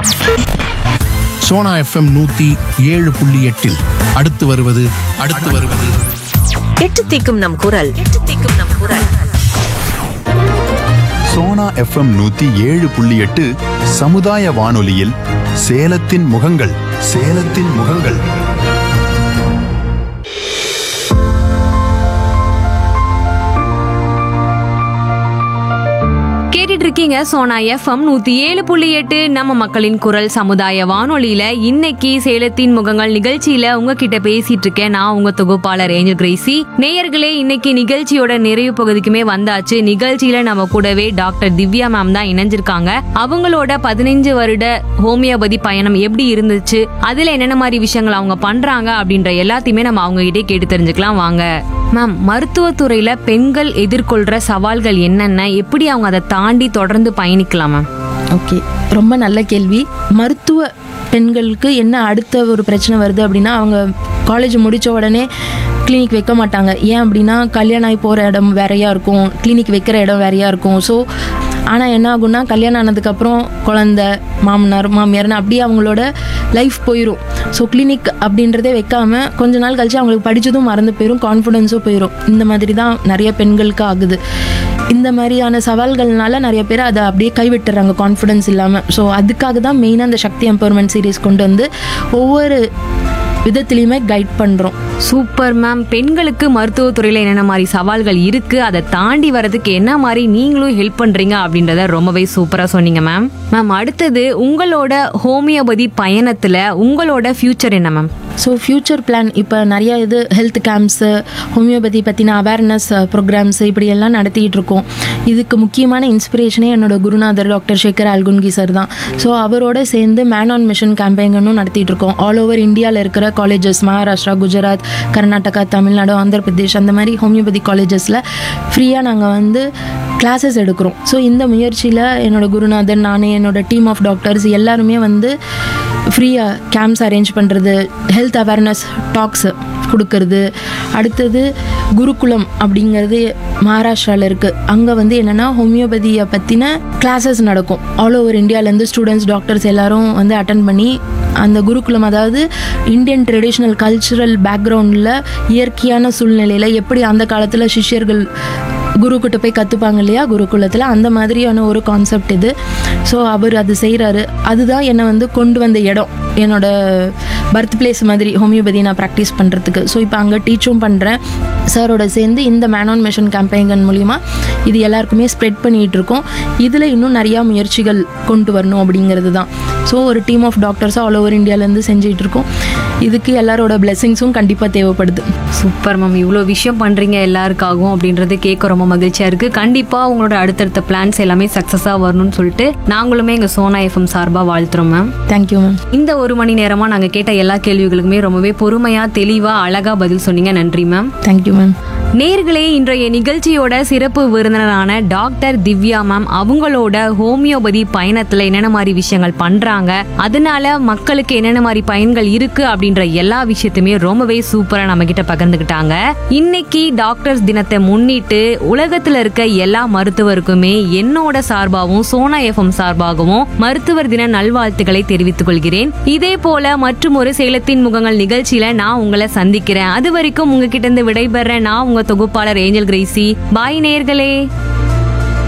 Sona FM நூத்தி ஏழு புள்ளி எட்டில் அடுத்து வருவது அடுத்து வருவது எட்டு தீக்கும் நம் குரல் எட்டு தீக்கும் நம் குரல் சோனா எஃப்எம் நூத்தி ஏழு புள்ளி எட்டு சமுதாய வானொலியில் சேலத்தின் முகங்கள் சேலத்தின் முகங்கள் கேட்டுட்டு இருக்கீங்க சோனா எஃப்எம் நூத்தி ஏழு புள்ளி எட்டு நம்ம மக்களின் குரல் சமுதாய வானொலியில இன்னைக்கு சேலத்தின் முகங்கள் நிகழ்ச்சியில உங்ககிட்ட பேசிட்டு இருக்கேன் நான் உங்க தொகுப்பாளர் ஏஞ்சல் கிரேசி நேயர்களே இன்னைக்கு நிகழ்ச்சியோட நிறைவு பகுதிக்குமே வந்தாச்சு நிகழ்ச்சியில நம்ம கூடவே டாக்டர் திவ்யா மேம் தான் இணைஞ்சிருக்காங்க அவங்களோட பதினைஞ்சு வருட ஹோமியோபதி பயணம் எப்படி இருந்துச்சு அதுல என்னென்ன மாதிரி விஷயங்கள் அவங்க பண்றாங்க அப்படின்ற எல்லாத்தையுமே நம்ம அவங்க கிட்டே கேட்டு தெரிஞ்சுக்கலாம் வாங்க மேம் மருத்துவத்துறையில பெண்கள் எதிர்கொள்ற சவால்கள் என்னென்ன எப்படி அவங்க அதை தாண்டி தொடர்ந்து பயணிக்கலாம் மேம் ஓகே ரொம்ப நல்ல கேள்வி மருத்துவ பெண்களுக்கு என்ன அடுத்த ஒரு பிரச்சனை வருது அப்படின்னா அவங்க காலேஜ் முடித்த உடனே கிளினிக் வைக்க மாட்டாங்க ஏன் அப்படின்னா கல்யாணம் ஆகி போகிற இடம் வேறையாக இருக்கும் கிளினிக் வைக்கிற இடம் வேறையாக இருக்கும் ஸோ ஆனால் என்ன ஆகும்னா கல்யாணம் ஆனதுக்கப்புறம் குழந்த மாமனார் மாமியார்னு அப்படியே அவங்களோட லைஃப் போயிடும் ஸோ கிளினிக் அப்படின்றதே வைக்காம கொஞ்ச நாள் கழிச்சு அவங்களுக்கு படித்ததும் மறந்து போயிடும் கான்ஃபிடென்ஸும் போயிடும் இந்த மாதிரி தான் நிறைய பெண்களுக்கு ஆகுது இந்த மாதிரியான சவால்கள்னால நிறைய பேர் அதை அப்படியே கைவிட்டுறாங்க கான்ஃபிடன்ஸ் இல்லாமல் ஸோ அதுக்காக தான் மெயினாக அந்த சக்தி எம்பவர்மெண்ட் சீரிஸ் கொண்டு வந்து ஒவ்வொரு விதத்துலையுமே கைட் பண்ணுறோம் சூப்பர் மேம் பெண்களுக்கு மருத்துவத்துறையில என்னென்ன மாதிரி சவால்கள் இருக்கு அதை தாண்டி வரதுக்கு என்ன மாதிரி நீங்களும் ஹெல்ப் பண்றீங்க அப்படின்றத ரொம்பவே சூப்பரா சொன்னீங்க மேம் மேம் அடுத்தது உங்களோட ஹோமியோபதி பயணத்துல உங்களோட ஃபியூச்சர் என்ன மேம் ஸோ ஃப்யூச்சர் பிளான் இப்போ நிறைய இது ஹெல்த் கேம்ப்ஸு ஹோமியோபதி பற்றின அவேர்னஸ் ப்ரோக்ராம்ஸ் இப்படி எல்லாம் நடத்திட்டு இருக்கோம் இதுக்கு முக்கியமான இன்ஸ்பிரேஷனே என்னோட குருநாதர் டாக்டர் சேகர் அல்குன்கி சார் தான் ஸோ அவரோட சேர்ந்து மேன் ஆன் மிஷன் கேம்பெயினும் நடத்திட்டு இருக்கோம் ஆல் ஓவர் இந்தியாவில் இருக்கிற காலேஜஸ் மகாராஷ்டிரா குஜராத் கர்நாடகா தமிழ்நாடு ஆந்திர பிரதேஷ் அந்த மாதிரி ஹோமியோபதி காலேஜஸில் ஃப்ரீயாக நாங்கள் வந்து கிளாஸஸ் எடுக்கிறோம் ஸோ இந்த முயற்சியில் என்னோட குருநாதர் நான் என்னோட டீம் ஆஃப் டாக்டர்ஸ் எல்லாருமே வந்து ஃப்ரீயாக கேம்ப்ஸ் அரேஞ்ச் பண்ணுறது ஹெல்த் அவேர்னஸ் டாக்ஸ் கொடுக்கறது அடுத்தது குருகுலம் அப்படிங்கிறது மகாராஷ்டிராவில் இருக்குது அங்கே வந்து என்னென்னா ஹோமியோபதியை பற்றின கிளாஸஸ் நடக்கும் ஆல் ஓவர் இந்தியாவிலேருந்து ஸ்டூடெண்ட்ஸ் டாக்டர்ஸ் எல்லாரும் வந்து அட்டன் பண்ணி அந்த குருகுலம் அதாவது இந்தியன் ட்ரெடிஷ்னல் கல்ச்சுரல் பேக்ரவுண்டில் இயற்கையான சூழ்நிலையில் எப்படி அந்த காலத்தில் சிஷ்யர்கள் குரு கிட்ட போய் கற்றுப்பாங்க இல்லையா குருகுலத்தில் அந்த மாதிரியான ஒரு கான்செப்ட் இது ஸோ அவர் அது செய்கிறாரு அதுதான் என்னை வந்து கொண்டு வந்த இடம் என்னோட பர்த் பிளேஸ் மாதிரி ஹோமியோபதி நான் ப்ராக்டிஸ் பண்ணுறதுக்கு ஸோ இப்போ அங்கே டீச்சும் பண்ணுறேன் சாரோட சேர்ந்து இந்த மேன் ஆன் மிஷன் கேம்பெயின்கள் மூலிமா இது எல்லாருக்குமே ஸ்ப்ரெட் பண்ணிகிட்டு இருக்கோம் இதில் இன்னும் நிறையா முயற்சிகள் கொண்டு வரணும் அப்படிங்கிறது தான் ஸோ ஒரு டீம் ஆஃப் டாக்டர்ஸாக ஆல் ஓவர் இந்தியாவிலேருந்து செஞ்சுட்டு இருக்கோம் இதுக்கு எல்லாரோட பிளெஸிங்ஸும் கண்டிப்பாக தேவைப்படுது சூப்பர் மேம் இவ்வளோ விஷயம் பண்றீங்க எல்லாருக்காகவும் அப்படின்றது கேட்க ரொம்ப மகிழ்ச்சியா இருக்கு கண்டிப்பா உங்களோட அடுத்தடுத்த பிளான்ஸ் எல்லாமே சக்சஸா வரணும்னு சொல்லிட்டு நாங்களுமே எங்க சோனா எஃப்எம் சார்பா வாழ்த்துறோம் மேம் தேங்க்யூ மேம் இந்த ஒரு மணி நேரமா நாங்க கேட்ட எல்லா கேள்விகளுக்குமே ரொம்பவே பொறுமையா தெளிவா அழகா பதில் சொன்னீங்க நன்றி மேம் தேங்க்யூ மேம் நேர்களே இன்றைய நிகழ்ச்சியோட சிறப்பு விருந்தினரான டாக்டர் திவ்யா மேம் அவங்களோட ஹோமியோபதி பயணத்துல என்னென்ன மாதிரி விஷயங்கள் பண்றாங்க அதனால மக்களுக்கு என்னென்ன மாதிரி பயன்கள் இருக்கு அப்படின்ற எல்லா விஷயத்தையுமே ரொம்பவே சூப்பரா நம்ம கிட்ட பகிர்ந்துக்கிட்டாங்க இன்னைக்கு டாக்டர்ஸ் தினத்தை முன்னிட்டு உலகத்துல இருக்க எல்லா மருத்துவருக்குமே என்னோட சார்பாகவும் சோனா எஃப்எம் சார்பாகவும் மருத்துவர் தின நல்வாழ்த்துக்களை தெரிவித்துக் கொள்கிறேன் இதே போல மற்றும் ஒரு சேலத்தின் முகங்கள் நிகழ்ச்சியில நான் உங்களை சந்திக்கிறேன் அது வரைக்கும் உங்ககிட்ட இருந்து விடைபெற நான் உங்க தொகுப்பாளர் ஏஞ்சல் கிரேசி பாய் நேர்களே